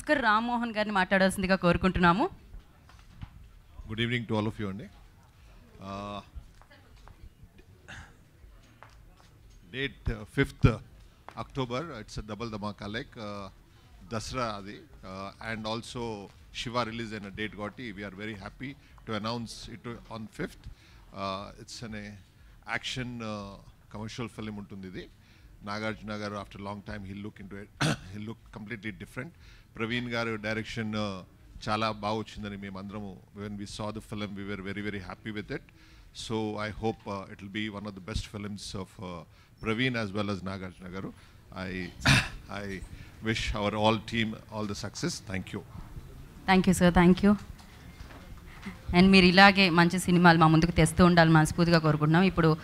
భాస్కర్ రామ్మోహన్ గారిని మాట్లాడాల్సిందిగా కోరుకుంటున్నాము good evening to all of you అండి date fifth October it's double dhamaka like Dasara అది అండ్ ఆల్సో శివ రిలీజ్ అయిన డేట్ కాబట్టి we are very happy to announce it on fifth it's అనే action commercial film ఉంటుంది ఇది Nagarjuna garu after long time his look in to his look completely different Praveen garu direction చాలా బాగా వచ్చిందని మేమందరము when we saw the film we were very very happy with it so I hope it will be one of the best films of Praveen as well as Nagarjuna garu I I wish our all team all the success thank you thank you sir thank you and మీరు ఇలాగే మంచి సినిమాలు మా ముందుకు తెస్తూ ఉండాలని మనస్ఫూర్తిగా కోరుకుంటున్నాం ఇప్పుడు